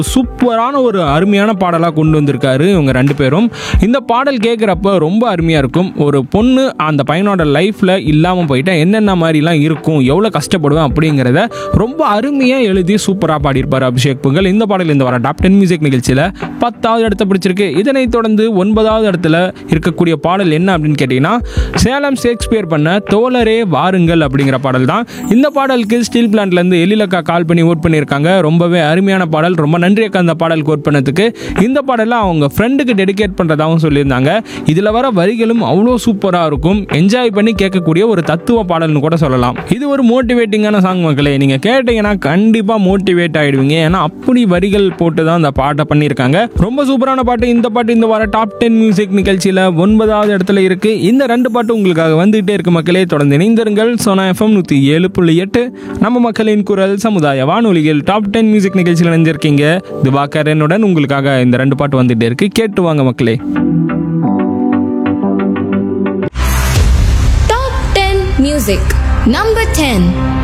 சூப்பரான ஒரு அருமையான பாடலாக கொண்டு வந்திருக்காரு இவங்க ரெண்டு பேரும் இந்த பாடல் கேட்குறப்ப ரொம்ப அருமையாக இருக்கும் ஒரு பொண்ணு அந்த பையனோட லைஃப்பில் இல்லாமல் போயிட்டா என்னென்ன மாதிரிலாம் இருக்கும் எவ்வளோ கஷ்டப்படுவேன் அப்படிங்கிறத ரொம்ப அருமையாக எழுதி சூப்பராக பாடியிருப்பார் அபிஷேக் புகழ் இந்த பாடல் இந்த வர டாப் டென் மியூசிக் நிகழ்ச்சியில் பத்தாவது இடத்த பிடிச்சிருக்கு இதனைத் தொடர்ந்து ஒன்பதாவது இடத்துல இருக்கக்கூடிய பாடல் என்ன அப்படின்னு கேட்டிங்கன்னா சேலம் ஷேக்ஸ்பியர் பண்ண தோழரே வாருங்கள் அப்படிங்கிற பாடல் தான் இந்த பாடலுக்கு ஸ்டீல் பிளான்ட்லேருந்து எழிலக்கா கால் பண்ணி ஓட் பண்ணியிருக்காங்க ரொம்பவே அருமையான பாடல் ரொம்ப நன்றி அக்கா அந்த பாடலுக்கு ஓட் பண்ணதுக்கு இந்த பாடலை அவங்க ஃப்ரெண்டுக்கு டெடிகேட் பண்ணுறதாகவும் சொல்லியிருந்தாங்க இதில் வர வரிகளும் அவ்வளோ சூப்பராக இருக்கும் என்ஜாய் பண்ணி கேட்கக்கூடிய ஒரு தத்துவ பாடல்னு கூட சொல்லலாம் இது ஒரு மோட்டிவேட்டிங்கான சாங் மக்களே நீங்கள் கேட்டீங்கன்னா கண்டிப்பாக மோட்டிவேட் ஆகிடுவீங்க ஏன்னா அப்படி வரிகள் போட்டு தான் அந்த பாட்டை பண்ணியிருக்காங்க ரொம்ப சூப்பரான பாட்டு இந்த பாட்டு இந்த வார டாப் டென் மியூசிக் நிகழ்ச்சியில் ஒன்பதாவது இடத்துல இருக்கு இந்த ரெண்டு பாட்டு உங்களுக்காக வந்துகிட்டே இருக்கு மக்களே தொடர்ந்து இணைந்திருங்கள் சோனா எஃப்எம் நூற்றி ஏழு புள்ளி எட்டு நம்ம மக்களின் குரல் சமுதாய வானொலிகள் டாப் டென் மியூசிக் நிகழ்ச்சியில் நினைஞ்சிருக்கீங்க திவாகரனுடன் உங்களுக்காக இந்த ரெண்டு பாட்டு வந்துட்டே இருக்கு கேட்டு வாங்க மக்களே Top 10 Music Number 10